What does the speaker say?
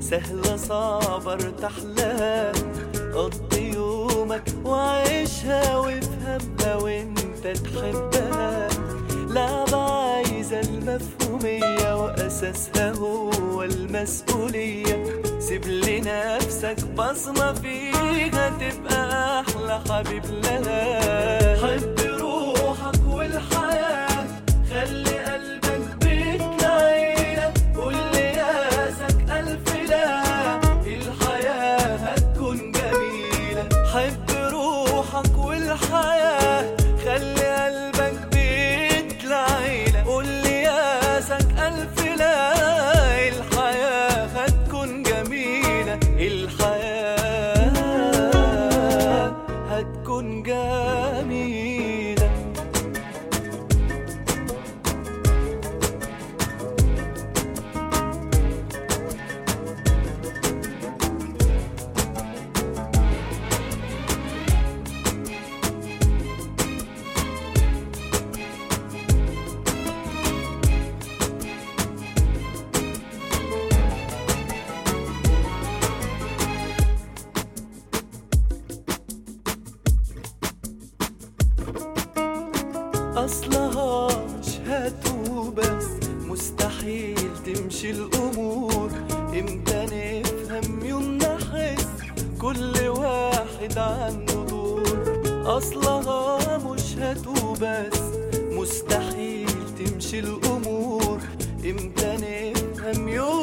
سهلة صعبة ارتاح لها قضي يومك وعيشها وافهمها وانت تحبها لعبة عايزة المفهومية وأساسها هو المسؤولية سيب لنفسك بصمة فيها تبقى أحلى حبيب لها حب روحك والحياة خلي قلبك بيت لعيلة قول لياسك ألف لا الحياة هتكون جميلة حب روحك والحياة خلي قلبك بيت لعيلة قول لياسك ألف لا الحياة هتكون جميلة الحياة هتكون جميلة أصلها مش هتوبس مستحيل تمشي الأمور إمتى نفهم يوم نحس كل واحد عنده دور أصلها مش هتوبس مستحيل تمشي الأمور إمتى نفهم يوم